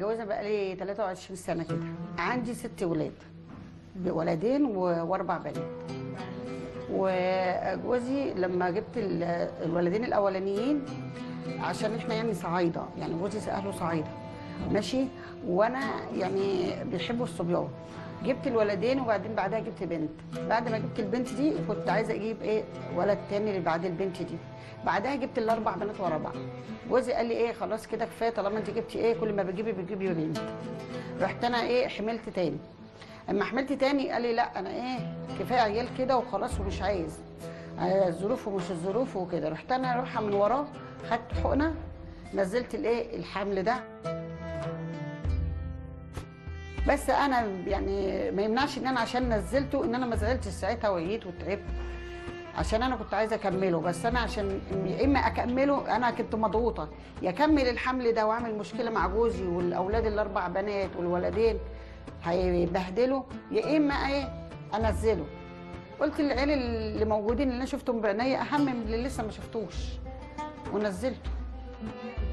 متجوزه بقالي 23 سنه كده عندي ست ولاد ولدين و- واربع بنات وجوزي لما جبت ال- الولدين الاولانيين عشان احنا يعني صعايده يعني جوزي اهله صعايده ماشي وانا يعني بيحبوا الصبيان جبت الولدين وبعدين بعدها جبت بنت بعد ما جبت البنت دي كنت عايزه اجيب ايه ولد تاني اللي بعد البنت دي بعدها جبت الاربع بنات ورا بعض جوزي قال لي ايه خلاص كده كفايه طالما انت جبتي ايه كل ما بتجيبي بتجيبي بنت رحت انا ايه حملت تاني اما حملت تاني قال لي لا انا ايه كفايه عيال كده وخلاص ومش عايز آه، الظروف ومش الظروف وكده رحت انا رايحه من وراه خدت حقنه نزلت الايه الحمل ده بس انا يعني ما يمنعش ان انا عشان نزلته ان انا ما زعلتش ساعتها وعيت وتعبت عشان انا كنت عايزه اكمله بس انا عشان يا اما اكمله انا كنت مضغوطه يا اكمل الحمل ده واعمل مشكله مع جوزي والاولاد الاربع بنات والولدين هيبهدلوا يا اما ايه انزله قلت العيال اللي موجودين اللي انا شفتهم بعينيا اهم من اللي لسه ما شفتوش ونزلته